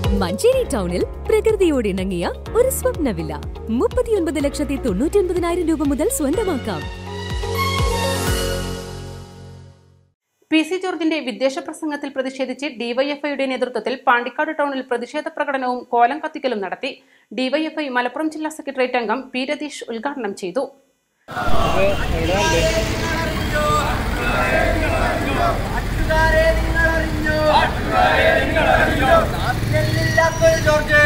മഞ്ചേരി ടൗണിൽ പ്രകൃതിയോട് ഇണങ്ങിയ ഒരു സ്വപ്ന വില്ല മുപ്പത്തിയൊൻപത് ലക്ഷത്തി തൊണ്ണൂറ്റി ഒൻപതിനായിരം രൂപ മുതൽ സ്വന്തമാക്കാം പി സി ജോർജിന്റെ വിദ്വേഷ പ്രസംഗത്തിൽ പ്രതിഷേധിച്ച് ഡിവൈഎഫ്ഐയുടെ നേതൃത്വത്തിൽ പാണ്ടിക്കാട് ടൗണിൽ പ്രതിഷേധ പ്രകടനവും കോലം കത്തിക്കലും നടത്തി ഡിവൈഎഫ്ഐ മലപ്പുറം ജില്ലാ സെക്രട്ടേറിയറ്റ് അംഗം പി രതീഷ് ഉദ്ഘാടനം ചെയ്തു നാവിനെല്ലില്ലാത്തൊരു ജോർജ്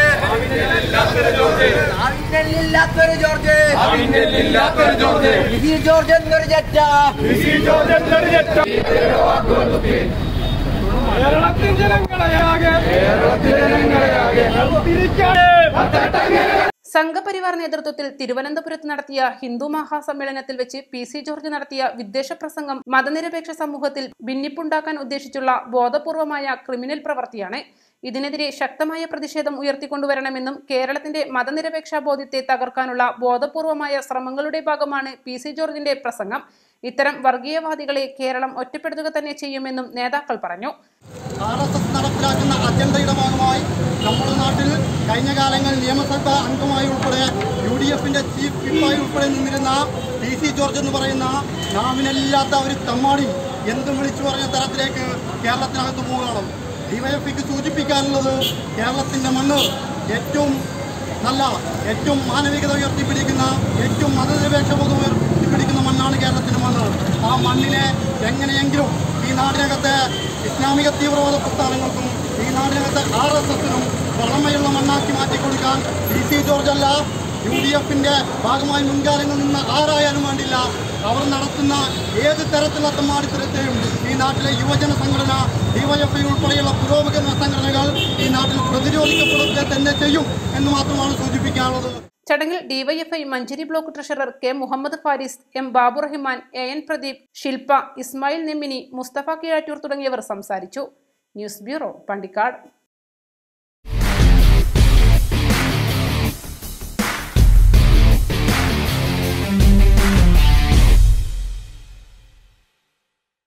നാവിനെല്ലില്ലാത്തൊരു ജോർജ് വിധി ജോർജ് എന്നൊരു ചെറ്റ കേരളത്തിൻ ജനങ്ങളെയാകെ തിരിക്കാതെ സംഘപരിവാർ നേതൃത്വത്തിൽ തിരുവനന്തപുരത്ത് നടത്തിയ ഹിന്ദു മഹാസമ്മേളനത്തിൽ വെച്ച് പി സി ജോർജ് നടത്തിയ വിദ്വേഷ പ്രസംഗം മതനിരപേക്ഷ സമൂഹത്തിൽ ഭിന്നിപ്പുണ്ടാക്കാൻ ഉദ്ദേശിച്ചുള്ള ബോധപൂർവമായ ക്രിമിനൽ പ്രവൃത്തിയാണ് ഇതിനെതിരെ ശക്തമായ പ്രതിഷേധം ഉയർത്തിക്കൊണ്ടുവരണമെന്നും കേരളത്തിന്റെ മതനിരപേക്ഷ ബോധ്യത്തെ തകർക്കാനുള്ള ബോധപൂർവമായ ശ്രമങ്ങളുടെ ഭാഗമാണ് പി സി ജോർജിന്റെ പ്രസംഗം ഇത്തരം വർഗീയവാദികളെ കേരളം ഒറ്റപ്പെടുത്തുക തന്നെ ചെയ്യുമെന്നും നേതാക്കൾ പറഞ്ഞു ആർ എസ് എസ് നടപ്പിലാക്കുന്ന അജണ്ടയുടെ ഭാഗമായി നമ്മുടെ നാട്ടിൽ കഴിഞ്ഞ കാലങ്ങളിൽ നിയമസഭ അംഗമായി ഉൾപ്പെടെ യു ഡി എഫിന്റെ ചീഫ് വിപ്പായി ഉൾപ്പെടെ നിന്നിരുന്ന പി സി ജോർജ് എന്ന് പറയുന്ന നാവിനില്ലാത്ത ഒരു തമ്മാടി എന്തും വിളിച്ചു പറഞ്ഞ തരത്തിലേക്ക് കേരളത്തിനകത്ത് പോവുകയാണ് ഡിവൈഎഫ്ഐക്ക് സൂചിപ്പിക്കാനുള്ളത് കേരളത്തിന്റെ മണ്ണ് ഏറ്റവും നല്ല ഏറ്റവും മാനവികത ഉയർത്തിപ്പിടിക്കുന്ന ഏറ്റവും മതനിരപേക്ഷ ബോധം ഉയർത്തിപ്പിടിക്കുന്ന മണ്ണാണ് കേരളത്തിന്റെ മണ്ണ് ആ മണ്ണിനെ എങ്ങനെയെങ്കിലും ഈ നാടിനകത്തെ ഇസ്ലാമിക തീവ്രവാദ പ്രസ്ഥാനങ്ങൾക്കും ഈ നാടിനകത്തെ ആർ എസ് എസിനും പുറമെയുള്ള മണ്ണാക്കി മാറ്റിക്കൊടുക്കാൻ പി സി ജോർജ് അല്ല യു ഡി എഫിന്റെ ഭാഗമായി മുൻകാലങ്ങളിൽ നിന്ന് ആരായാലും വേണ്ടില്ല അവർ നടത്തുന്ന ഏത് തരത്തിലുള്ള തമ്മാടിത്തരത്തെയും ഈ നാട്ടിലെ യുവജന സംഘടന ഡിവൈഎഫ്ഐ ഉൾപ്പെടെയുള്ള പുരോഗമന സംഘടനകൾ ഈ നാട്ടിൽ പ്രതിരോധിക്കപ്പെടുക തന്നെ ചെയ്യും എന്ന് മാത്രമാണ് സൂചിപ്പിക്കാനുള്ളത് ചടങ്ങിൽ DYFI Manjeri block treasurer K Muhammad Faris M Babu Rahman A N Pradeep Shilpa Ismail Nemmini Musthafa Keezhattoor തുടങ്ങിയവർ സംസാരിച്ചു ന്യൂസ് ബ്യൂറോ പണ്ടിക്കാട്